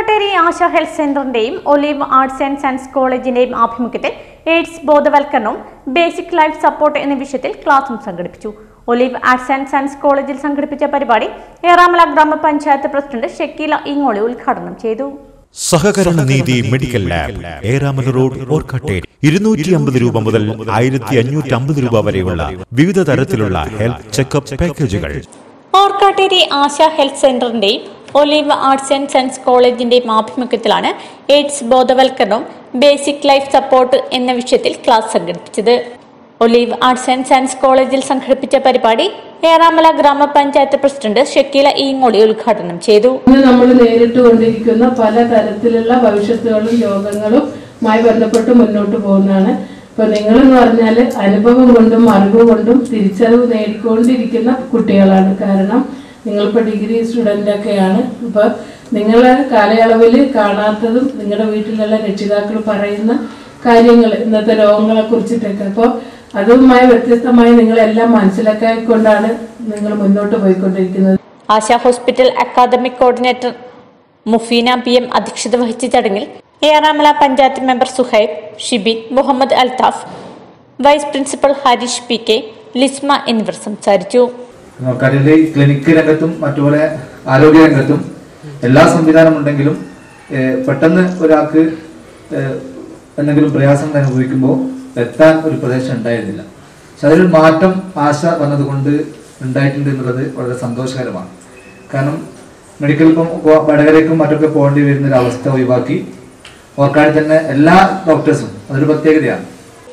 Orkkatteri Asha health സെന്ററിന്റെയും olive arts and science കോളേജിന്റെയും ആഭിമുഖ്യത്തിൽ എയ്ഡ്സ് ബോധവൽക്കരണവും ബേസിക് ലൈഫ് സപ്പോർട്ട് എന്ന വിഷയത്തിൽ ക്ലാസും സംഘടിപ്പിച്ചു ഒലീവ് ആർട്സ് ആൻഡ് സയൻസ് കോളേജിൽ സംഘടിപ്പിച്ച പരിപാടി ഏറാമല ഗ്രാമപഞ്ചായത്ത് പ്രസിഡന്റ് ഷക്കീല ഇങ്ങോളി ഉദ്ഘാടനം ചെയ്തു സഹകരണ Neethi medical lab Eramala road Orkkatteri ഇരുന്നൂറ്റി അമ്പത് രൂപ മുതൽ ആയിരത്തി അഞ്ഞൂറ്റി അമ്പത് രൂപ വരെയുള്ള വിവിധ തരത്തിലുള്ള ഹെൽത്ത് ചെക്കപ്പ് പാക്കേജുകൾ ഓർക്കാട്ടേരി ആശ ഹെൽത്ത് സെന്ററിന്റെയും ഒലീവ് ആർട്സ് ആൻഡ് സയൻസ് കോളേജിന്റെയും ആഭിമുഖ്യത്തിലാണ് എയ്ഡ്സ് ബോധവൽക്കരണവും ബേസിക് ലൈഫ് സപ്പോർട്ട് എന്ന വിഷയത്തിൽ ക്ലാസ് സംഘടിപ്പിച്ചത് ഒലീവ് ആർട്സ് ആൻഡ് സയൻസ് കോളേജിൽ സംഘടിപ്പിച്ച പരിപാടി ഏറാമല ഗ്രാമപഞ്ചായത്ത് പ്രസിഡന്റ് ഷക്കീല ഈങ്ങോളി ഉദ്ഘാടനം ചെയ്തു ഇന്ന് നമ്മൾ നേരിട്ട് കൊണ്ടിരിക്കുന്ന പല തരത്തിലുള്ള ഭവിഷ്യത്തുകളും രോഗങ്ങളും മായി ബന്ധപ്പെട്ട് മുന്നോട്ട് പോകുന്നതാണ് ഇപ്പൊ നിങ്ങളെന്ന് പറഞ്ഞാൽ അനുഭവം കൊണ്ടും അറിവ് കൊണ്ടും തിരിച്ചറിവ് നേടിക്കൊണ്ടിരിക്കുന്ന കുട്ടികളാണ് കാരണം നിങ്ങളിപ്പോൾ ഡിഗ്രി സ്റ്റുഡൻ്റ് ഒക്കെയാണ് ഇപ്പോൾ നിങ്ങളെ കാലയളവിൽ കാണാത്തതും നിങ്ങളുടെ വീട്ടിലുള്ള രക്ഷിതാക്കൾ പറയുന്ന കാര്യങ്ങൾ ഇന്നത്തെ രോഗങ്ങളെ കുറിച്ചിട്ടൊക്കെ അപ്പോൾ അതുമായി വ്യത്യസ്തമായി നിങ്ങളെല്ലാം മനസ്സിലാക്കിക്കൊണ്ടാണ് നിങ്ങൾ മുന്നോട്ട് പോയിക്കൊണ്ടിരിക്കുന്നത് Asha hospital academic coordinator Mufeena P M അധ്യക്ഷത വഹിച്ച ചടങ്ങിൽ Eramala panchayat member Suhaib Shibin Muhammad Althaf vice principal Harish P K Lisma എന്നിവർ സംസാരിച്ചു നോക്കാനിലെ ക്ലിനിക്ക് രംഗത്തും മറ്റുപോലെ ആരോഗ്യ രംഗത്തും എല്ലാ സംവിധാനം ഉണ്ടെങ്കിലും ഏഹ്, പെട്ടെന്ന് ഒരാൾക്ക് ഏഹ്, എന്തെങ്കിലും പ്രയാസങ്ങൾ അനുഭവിക്കുമ്പോൾ എത്താൻ ഒരു പ്രദേശം ഉണ്ടായിരുന്നില്ല പക്ഷെ അതിലൊരു മാറ്റം ആശ വന്നതുകൊണ്ട് ഉണ്ടായിട്ടുണ്ട് എന്നുള്ളത് വളരെ സന്തോഷകരമാണ് കാരണം മെഡിക്കൽ ഇപ്പം വ- വടകരയ്ക്കും മറ്റൊക്കെ പോകേണ്ടി വരുന്ന ഒരു അവസ്ഥ ഒഴിവാക്കി ഓർക്കാടി തന്നെ എല്ലാ ഡോക്ടേഴ്സും അതൊരു പ്രത്യേകതയാണ്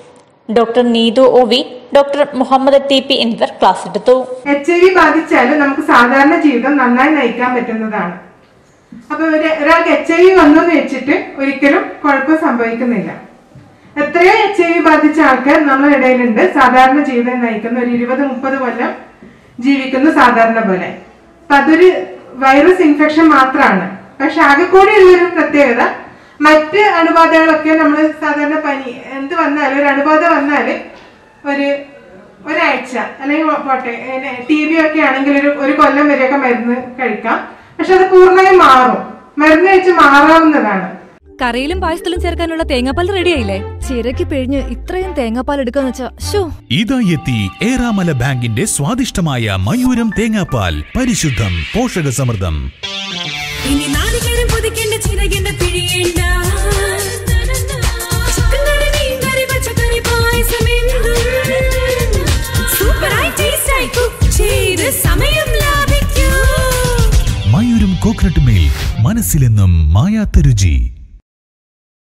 doctor Neethu O V doctor Muhammad T P എന്നിവർ ക്ലാസ് എടുത്തു എച്ച് ഐ വി ബാധിച്ചാൽ നമുക്ക് സാധാരണ ജീവിതം നന്നായി നയിക്കാൻ പറ്റുന്നതാണ് അപ്പൊ ഒരു ഒരാൾക്ക് എച്ച് ഐ വി വന്നു എന്ന് വെച്ചിട്ട് ഒരിക്കലും കുഴപ്പം സംഭവിക്കുന്നില്ല എത്രയോ എച്ച് ഐ വി ബാധിച്ച ആൾക്കാർ നമ്മുടെ ഇടയിലുണ്ട് സാധാരണ ജീവിതം നയിക്കുന്ന ഒരു ഇരുപത് മുപ്പത് കൊല്ലം ജീവിക്കുന്ന സാധാരണ പോലെ അപ്പൊ അതൊരു വൈറസ് ഇൻഫെക്ഷൻ മാത്രമാണ് പക്ഷെ ആകെ കൂടിയുള്ളൊരു പ്രത്യേകത മറ്റ് അണുബാധകളൊക്കെ നമ്മൾ സാധാരണ പനി എന്ത് വന്നാലും ഒരു അണുബാധ വന്നാൽ ഒരു ഒരാഴ്ച അല്ലെങ്കിൽ പോട്ടെ ടി ബി ഒക്കെ ആണെങ്കിൽ ഒരു ഒരു കൊല്ലം വരെയൊക്കെ മരുന്ന് കഴിക്കാം പക്ഷെ അത് പൂർണ്ണമായും മാറും മരുന്ന് കഴിച്ച് മാറാവുന്നതാണ് കറിയിലും പായസത്തിലും ചേർക്കാനുള്ള തേങ്ങാപ്പാൽ റെഡിയായില്ലേ ചിരക്കി പിഴിഞ്ഞ് ഇത്രയും തേങ്ങാപ്പാൽ എടുക്കാന്ന് വെച്ചാ ഷോ ഇതാ എത്തി ഏറാമല ബാങ്കിന്റെ സ്വാദിഷ്ടമായ മയൂരം തേങ്ങാപ്പാൽ പരിശുദ്ധം പോഷകസമൃദ്ധം ഇനി നാളികേരം പുതുക്കേണ്ട ചിരകേണ്ട പിഴിയേണ്ട ചിക്കൻ കറി മീൻ കറി പച്ചക്കറി പായസം എന്തും സൂപ്പറായി ടേസ്റ്റായി കുക്ക് ചെയ്ത് സമയം ലാഭിക്കൂ മയൂരം കോക്കനട്ട് മിൽക്ക് മനസ്സിലെന്നും മായാത്ത രുചി